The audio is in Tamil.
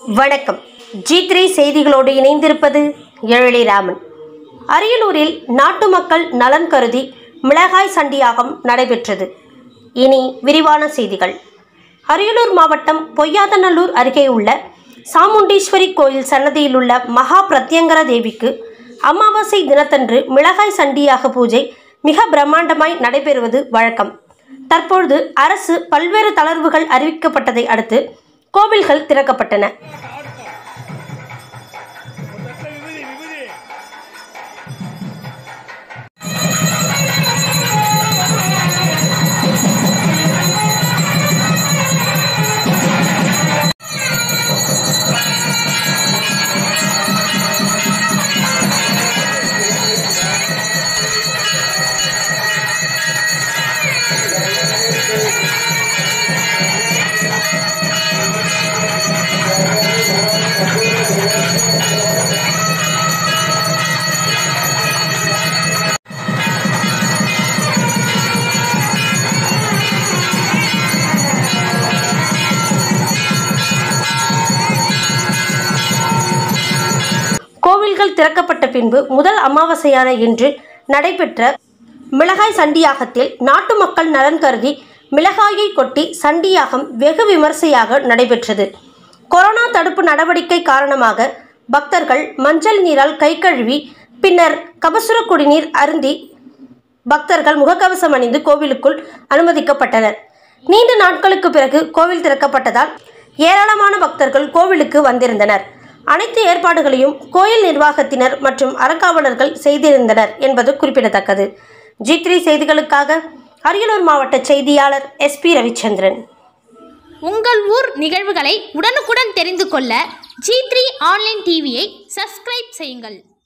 வணக்கம் ஜி த்ரீ செய்திகளோடு இணைந்திருப்பது எழிலிராமன் அரியலூரில் நாட்டு மக்கள் நலன் கருதி மிளகாய் சண்டியாகம் நடைபெற்றது இனி விரிவான செய்திகள் அரியலூர் மாவட்டம் பொய்யாதநல்லூர் அருகே உள்ள சாமுண்டீஸ்வரி கோயில் சன்னதியில் உள்ள மகா பிரத்யங்கர தேவிக்கு அமாவாசை தினத்தன்று மிளகாய் சண்டியாக பூஜை மிக பிரம்மாண்டமாய் நடைபெறுவது வழக்கம் தற்பொழுது அரசு பல்வேறு தளர்வுகள் அறிவிக்கப்பட்டதை அடுத்து கோவில்கள் திறக்கப்பட்டன விபூதி விபூதி கோவில்கள் திறக்கப்பட்ட பின்பு முதல் அமாவாசையான இன்று நடைபெற்ற மிளகாய் சண்டியாகத்தில் நாட்டு மக்கள் நலன் கருதி மிளகாயை கொட்டி சண்டியாகம் வெகு விமர்சையாக நடைபெற்றது கொரோனா தடுப்பு நடவடிக்கை காரணமாக பக்தர்கள் மஞ்சள் நீரால் கை கழுவி பின்னர் கபசுர குடிநீர் அருந்தி பக்தர்கள் முகக்கவசம் அணிந்து கோவிலுக்குள் அனுமதிக்கப்பட்டனர் நீண்ட நாட்களுக்கு பிறகு கோவில் திறக்கப்பட்டதால் ஏராளமான பக்தர்கள் கோவிலுக்கு வந்திருந்தனர் அனைத்து ஏற்பாடுகளையும் கோயில் நிர்வாகத்தினர் மற்றும் அறங்காவலர்கள் செய்திருந்தனர் என்பது குறிப்பிடத்தக்கது ஜி த்ரீ செய்திகளுக்காக அரியலூர் மாவட்ட செய்தியாளர் எஸ் பி ரவிச்சந்திரன் உங்கள் ஊர் நிகழ்வுகளை உடனுக்குடன் தெரிந்து கொள்ள ஜி த்ரீ ஆன்லைன் டிவியை சப்ஸ்கிரைப் செய்யுங்கள்